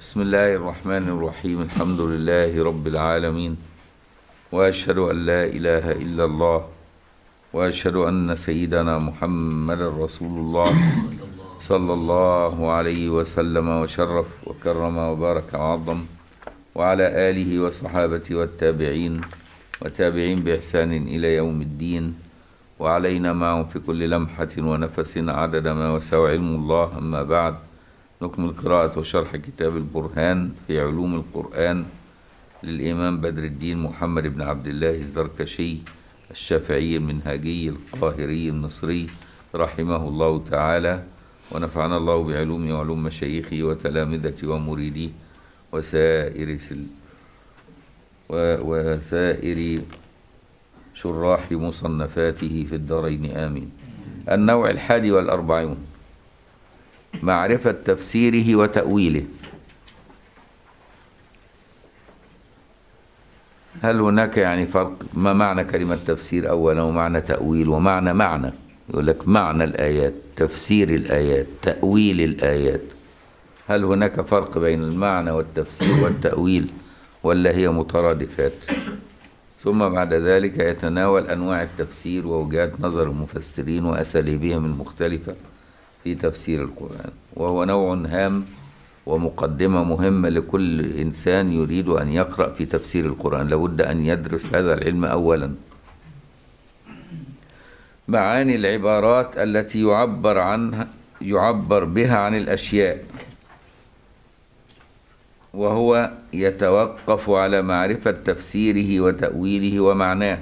بسم الله الرحمن الرحيم الحمد لله رب العالمين واشهد ان لا اله الا الله واشهد ان سيدنا محمد رسول الله صلى الله عليه وسلم وشرف وكرم وبارك وعظم وعلى اله وصحابته والتابعين وتابعين باحسان الى يوم الدين وعلينا معهم في كل لمحه ونفس عدد ما وسع علم الله اما بعد نكمل قراءة وشرح كتاب البرهان في علوم القرآن للإمام بدر الدين محمد بن عبد الله الزركشي الشافعي المنهاجي القاهري المصري رحمه الله تعالى ونفعنا الله بعلومه وعلوم مشايخه وتلامذته ومريديه وسائر سل وسائر شراح مصنفاته في الدارين آمين النوع الحادي والأربعون معرفة تفسيره وتأويله هل هناك يعني فرق ما معنى كلمة تفسير أولا ومعنى تأويل ومعنى معنى يقول لك معنى الآيات تفسير الآيات تأويل الآيات هل هناك فرق بين المعنى والتفسير والتأويل ولا هي مترادفات ثم بعد ذلك يتناول أنواع التفسير ووجهات نظر المفسرين وأساليبهم المختلفة في تفسير القرآن وهو نوع هام ومقدمة مهمة لكل إنسان يريد أن يقرأ في تفسير القرآن لابد أن يدرس هذا العلم أولا معاني العبارات التي يعبر عنها يعبر بها عن الأشياء وهو يتوقف على معرفة تفسيره وتأويله ومعناه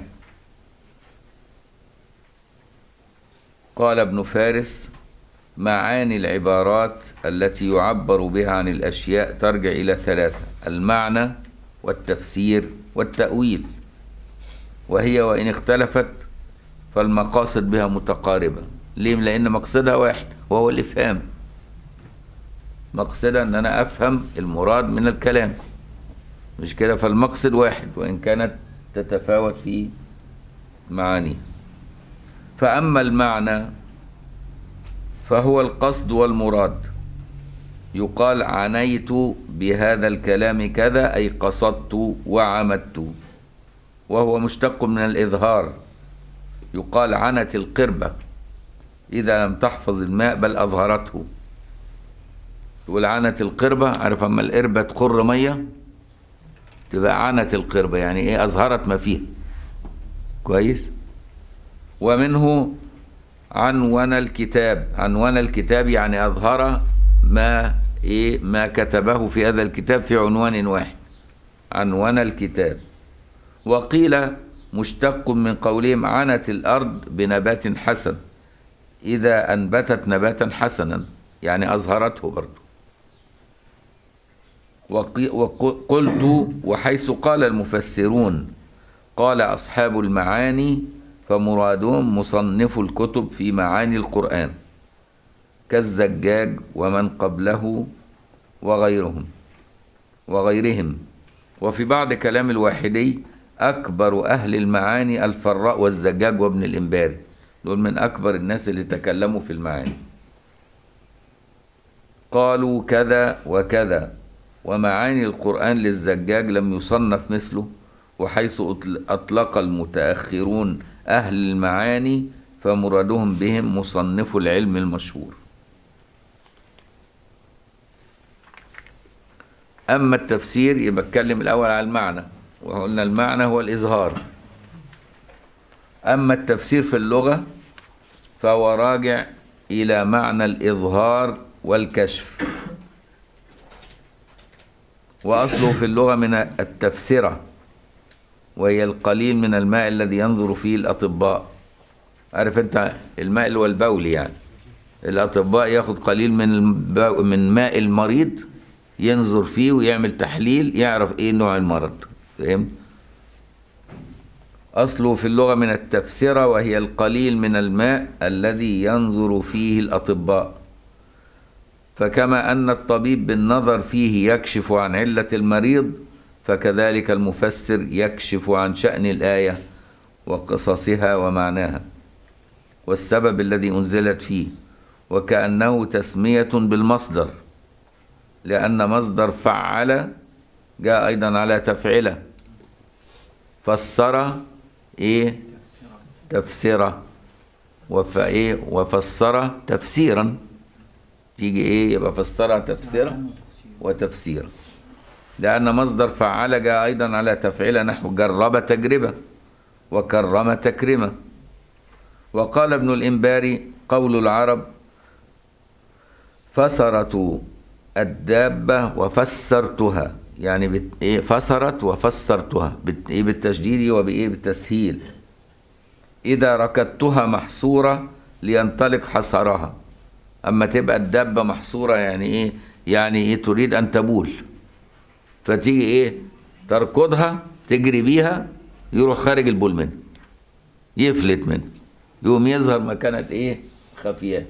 قال ابن فارس معاني العبارات التي يعبر بها عن الأشياء ترجع إلى ثلاثة المعنى والتفسير والتأويل وهي وإن اختلفت فالمقاصد بها متقاربة ليه؟ لأن مقصدها واحد وهو الإفهام مقصدها أن أنا أفهم المراد من الكلام مش كده فالمقصد واحد وإن كانت تتفاوت في معانيه فأما المعنى فهو القصد والمراد يقال عنيت بهذا الكلام كذا أي قصدت وعمدت وهو مشتق من الإظهار يقال عنت القربة إذا لم تحفظ الماء بل أظهرته تقول عنت القربة عارف أما القربة تقر مية تبقى عنت القربة يعني إيه أظهرت ما فيها كويس ومنه عنون الكتاب عنون الكتاب يعني أظهر ما إيه ما كتبه في هذا الكتاب في عنوان واحد عنون الكتاب وقيل مشتق من قولهم عنت الأرض بنبات حسن إذا أنبتت نباتا حسنا يعني أظهرته برضه وقلت وحيث قال المفسرون قال أصحاب المعاني فمرادهم مصنف الكتب في معاني القرآن كالزجاج ومن قبله وغيرهم وغيرهم وفي بعض كلام الواحدي أكبر أهل المعاني الفراء والزجاج وابن الإنباري دول من أكبر الناس اللي تكلموا في المعاني قالوا كذا وكذا ومعاني القرآن للزجاج لم يصنف مثله وحيث أطلق المتأخرون أهل المعاني فمرادهم بهم مصنف العلم المشهور أما التفسير يبقى اتكلم الأول على المعنى وقلنا المعنى هو الإظهار أما التفسير في اللغة فهو راجع إلى معنى الإظهار والكشف وأصله في اللغة من التفسرة وهي القليل من الماء الذي ينظر فيه الأطباء عارف أنت الماء اللي هو البول يعني الأطباء ياخد قليل من البو... من ماء المريض ينظر فيه ويعمل تحليل يعرف إيه نوع المرض فهمت؟ أصله في اللغة من التفسرة وهي القليل من الماء الذي ينظر فيه الأطباء فكما أن الطبيب بالنظر فيه يكشف عن علة المريض فكذلك المفسر يكشف عن شأن الآية وقصصها ومعناها والسبب الذي أنزلت فيه وكأنه تسمية بالمصدر لأن مصدر فعل جاء أيضا على تفعله فسر إيه تفسيره وف إيه وفسر تفسيرا تيجي إيه يبقى فسر تفسيرا وتفسيرا لأن مصدر فعل جاء أيضا على تفعيل نحو جرب تجربة وكرم تكرمة وقال ابن الإنباري قول العرب فسرت الدابة وفسرتها يعني بت... إيه فسرت وفسرتها بت... إيه بالتشديد وبإيه بالتسهيل إذا ركضتها محصورة لينطلق حصرها أما تبقى الدابة محصورة يعني إيه يعني إيه تريد أن تبول فتيجي إيه تركضها تجري بيها يروح خارج البول منه يفلت منه يقوم يظهر مكانة إيه خفيات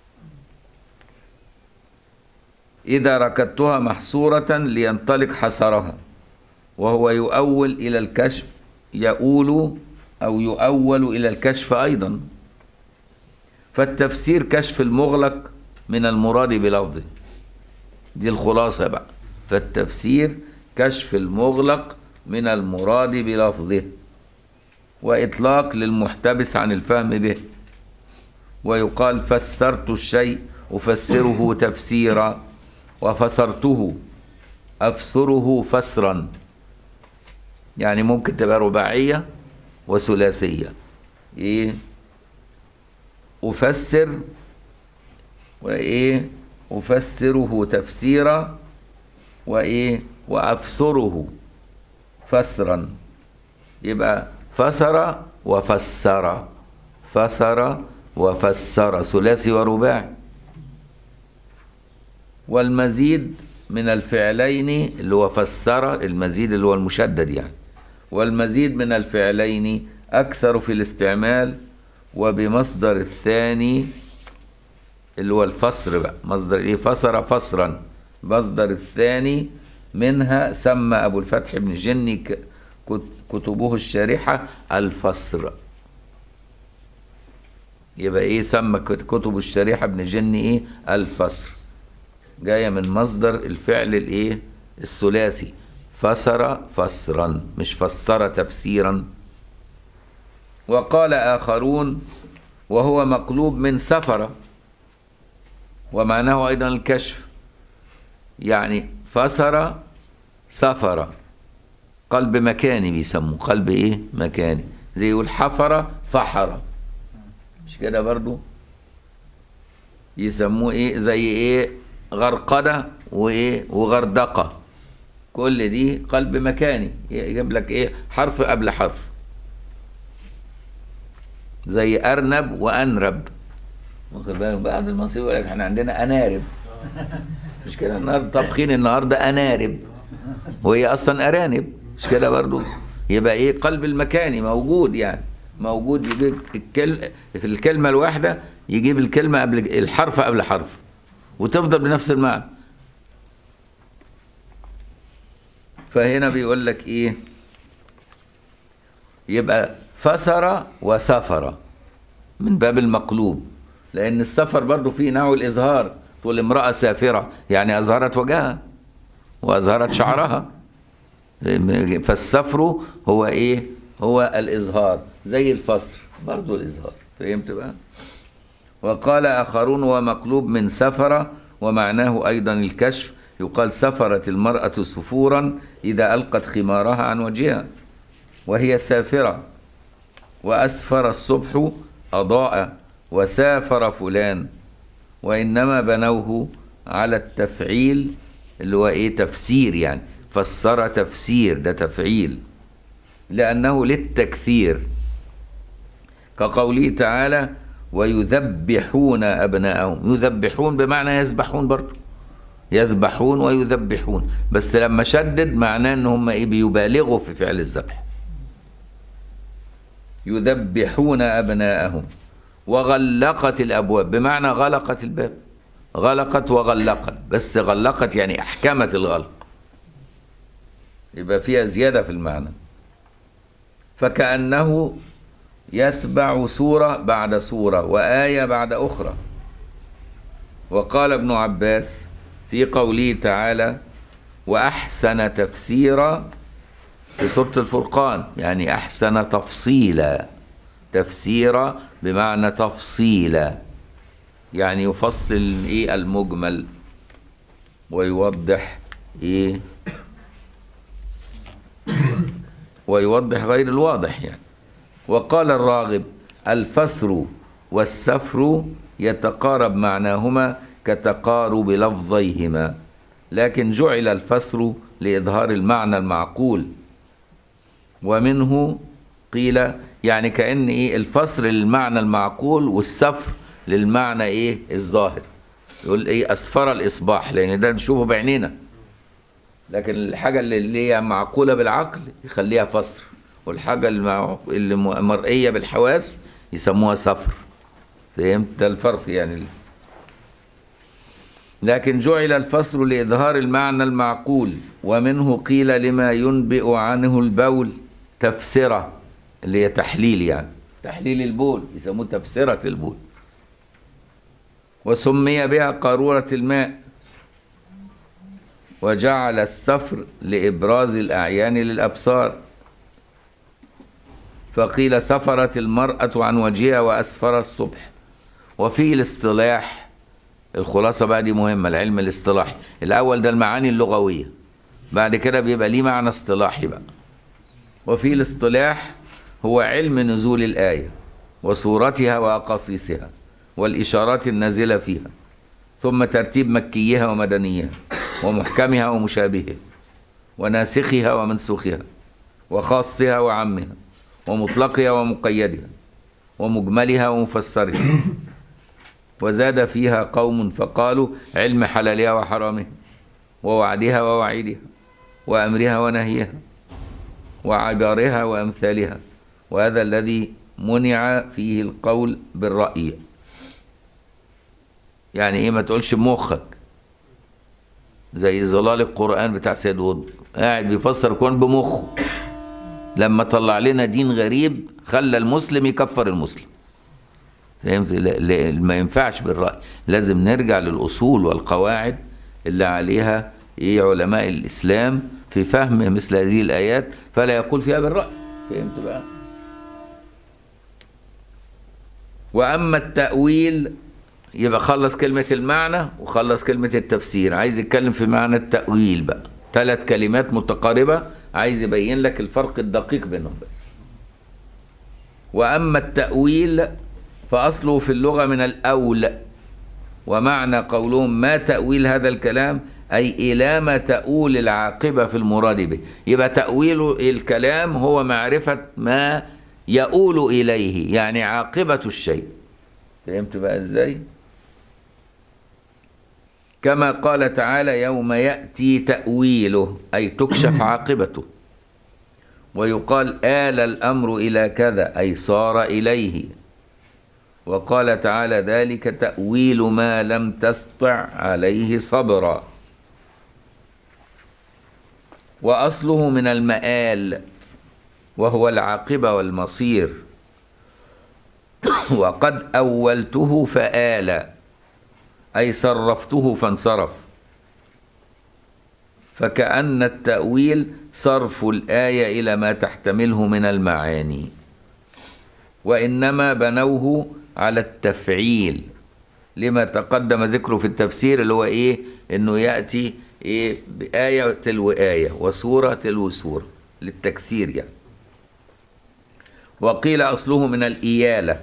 إذا ركضتها محصورة لينطلق حسرها وهو يؤول إلى الكشف يؤول أو يؤول إلى الكشف أيضا فالتفسير كشف المغلق من المراد بلفظه دي الخلاصة بقى فالتفسير كشف المغلق من المراد بلفظه وإطلاق للمحتبس عن الفهم به ويقال فسرت الشيء أفسره تفسيرا وفسرته أفسره فسرا يعني ممكن تبقى رباعية وثلاثية إيه أفسر وإيه أفسره تفسيرا وإيه وأفسره فسرا يبقى فسر وفسر فسر وفسر ثلاثي ورباعي والمزيد من الفعلين اللي هو فسر المزيد اللي هو المشدد يعني والمزيد من الفعلين أكثر في الاستعمال وبمصدر الثاني اللي هو الفسر بقى مصدر ايه فسر فسرا مصدر الثاني منها سمى أبو الفتح بن جني كتبه الشارحة الفسر يبقى ايه سمى كتب الشريحة ابن جني ايه الفسر جاية من مصدر الفعل الايه الثلاثي فسر فسرا مش فسر تفسيرا وقال آخرون وهو مقلوب من سفر ومعناه أيضا الكشف يعني فسر سفر قلب مكاني بيسموه قلب ايه مكاني زي يقول حفر فحر مش كده برضو يسموه ايه زي ايه غرقدة وايه وغردقة كل دي قلب مكاني يجيب لك ايه حرف قبل حرف زي ارنب وانرب واخد بالك بعد المصير يقول لك احنا عندنا انارب مش كده النهارده طابخين النهارده انارب وهي اصلا ارانب مش كده برضو يبقى ايه قلب المكاني موجود يعني موجود يجيب الكلمة في الكلمة الواحدة يجيب الكلمة قبل الحرف قبل حرف وتفضل بنفس المعنى فهنا بيقول لك ايه يبقى فسر وسفر من باب المقلوب لان السفر برضو فيه نوع الازهار تقول امرأة سافرة يعني اظهرت وجهها واظهرت شعرها فالسفر هو ايه هو الإظهار زي الفصر برضو الإظهار فهمت بقى وقال آخرون ومقلوب من سفر ومعناه أيضا الكشف يقال سفرت المرأة سفورا إذا ألقت خمارها عن وجهها وهي سافرة وأسفر الصبح أضاء وسافر فلان وإنما بنوه على التفعيل اللي هو إيه تفسير يعني فسر تفسير ده تفعيل لأنه للتكثير كقوله تعالى ويذبحون أبناءهم يذبحون بمعنى يذبحون برضه يذبحون ويذبحون بس لما شدد معناه ان هم ايه بيبالغوا في فعل الذبح يذبحون أبناءهم وغلقت الأبواب بمعنى غلقت الباب غلقت وغلقت بس غلقت يعني أحكمت الغلق يبقى فيها زيادة في المعنى فكأنه يتبع سورة بعد سورة وآية بعد أخرى وقال ابن عباس في قوله تعالى وأحسن تفسيرا في سورة الفرقان يعني أحسن تفصيلا تفسيرا بمعنى تفصيلا يعني يفصل إيه المجمل ويوضح إيه ويوضح غير الواضح يعني وقال الراغب الفسر والسفر يتقارب معناهما كتقارب لفظيهما لكن جعل الفسر لإظهار المعنى المعقول ومنه قيل يعني كأن إيه الفسر للمعنى المعقول والسفر للمعنى إيه الظاهر يقول إيه أسفر الإصباح لأن ده نشوفه بعينينا لكن الحاجة اللي هي معقولة بالعقل يخليها فسر والحاجة المع- اللي م- مرئية بالحواس يسموها سفر فهمت ده الفرق يعني لكن جعل الفصل لإظهار المعنى المعقول ومنه قيل لما ينبئ عنه البول تفسرة اللي هي تحليل يعني تحليل البول يسموه تفسرة البول وسمي بها قارورة الماء وجعل السفر لإبراز الأعيان للأبصار فقيل سفرت المرأة عن وجهها وأسفر الصبح وفي الاصطلاح الخلاصة بقى دي مهمة العلم الاصطلاحي الأول ده المعاني اللغوية بعد كده بيبقى ليه معنى اصطلاحي بقى وفي الاصطلاح هو علم نزول الآية وصورتها وأقاصيصها والإشارات النازلة فيها ثم ترتيب مكيها ومدنيها ومحكمها ومشابهها وناسخها ومنسوخها وخاصها وعامها ومطلقها ومقيدها ومجملها ومفسرها وزاد فيها قوم فقالوا علم حلالها وحرامها ووعدها ووعيدها وأمرها ونهيها وعبارها وأمثالها وهذا الذي منع فيه القول بالرأي يعني ايه ما تقولش بمخك زي ظلال القرآن بتاع سيد قطب قاعد بيفسر القرآن بمخه لما طلع لنا دين غريب خلى المسلم يكفر المسلم فهمت لا- لا- ما ينفعش بالرأي لازم نرجع للأصول والقواعد اللي عليها ايه علماء الإسلام في فهم مثل هذه الآيات فلا يقول فيها بالرأي فهمت بقى وأما التأويل يبقى خلص كلمة المعنى وخلص كلمة التفسير عايز يتكلم في معنى التأويل بقى ثلاث كلمات متقاربة عايز يبين لك الفرق الدقيق بينهم بس وأما التأويل فأصله في اللغة من الأول ومعنى قولهم ما تأويل هذا الكلام أي إلى ما تؤول العاقبة في المراد به يبقى تأويل الكلام هو معرفة ما يؤول إليه يعني عاقبة الشيء فهمت بقى إزاي كما قال تعالى يوم يأتي تأويله أي تكشف عاقبته ويقال آل الأمر إلى كذا أي صار إليه وقال تعالى ذلك تأويل ما لم تسطع عليه صبرا وأصله من المآل وهو العاقبة والمصير وقد أولته فآل أي صرفته فانصرف فكأن التأويل صرف الآية إلى ما تحتمله من المعاني وإنما بنوه على التفعيل لما تقدم ذكره في التفسير اللي هو إيه إنه يأتي إيه بآية تلو آية وسورة تلو سورة للتكسير يعني وقيل أصله من الإيالة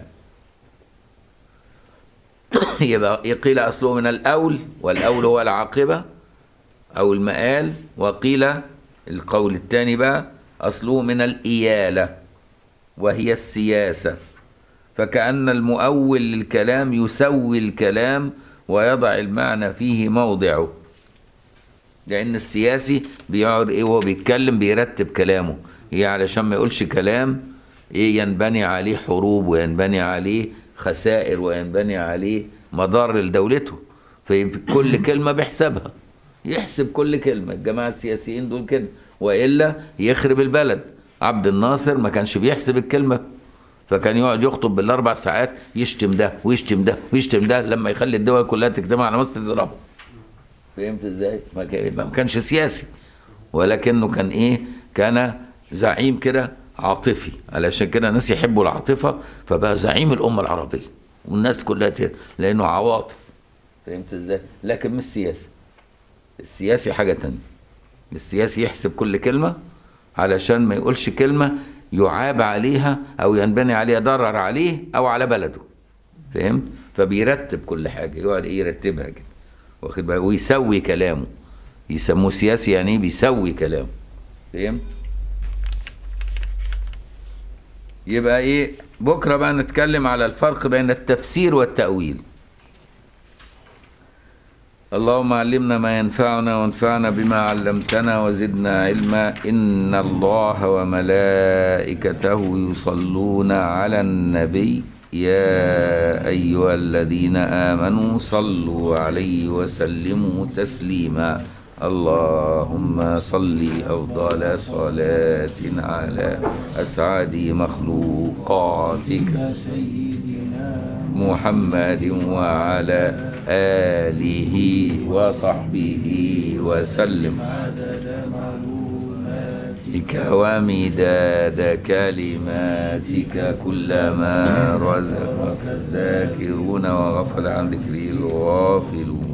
يبقى قيل أصله من الأول والأول هو العاقبة أو المآل وقيل القول الثاني بقى أصله من الإيالة وهي السياسة فكأن المؤول للكلام يسوي الكلام ويضع المعنى فيه موضعه لأن السياسي بيقعد إيه وهو بيتكلم بيرتب كلامه إيه علشان ما يقولش كلام إيه ينبني عليه حروب وينبني عليه خسائر وينبني عليه مضار لدولته في كل كلمة بيحسبها يحسب كل كلمة الجماعة السياسيين دول كده وإلا يخرب البلد عبد الناصر ما كانش بيحسب الكلمة فكان يقعد يخطب بالاربع ساعات يشتم ده ويشتم ده ويشتم ده لما يخلي الدول كلها تجتمع على مصر تضربه فهمت ازاي ما كان- ما كانش سياسي ولكنه كان ايه كان زعيم كده عاطفي علشان كده الناس يحبوا العاطفه فبقى زعيم الامه العربيه والناس كلها ت- لانه عواطف فهمت ازاي لكن مش سياسي السياسي حاجه تانية السياسي يحسب كل كلمه علشان ما يقولش كلمه يعاب عليها او ينبني عليها ضرر عليه او على بلده فهمت فبيرتب كل حاجه يقعد ايه يرتبها كده واخد بالك ويسوي كلامه يسموه سياسي يعني ايه بيسوي كلامه فهمت يبقى ايه بكره بقى نتكلم على الفرق بين التفسير والتأويل اللهم علمنا ما ينفعنا وانفعنا بما علمتنا وزدنا علما إن الله وملائكته يصلون على النبي يا أيها الذين آمنوا صلوا عليه وسلموا تسليما اللهم صل أفضل صلاة على أسعد مخلوقاتك محمد وعلى آله وصحبه وسلم بك ومداد كلماتك كلما رزقك الذاكرون وغفل عن ذكره الغافلون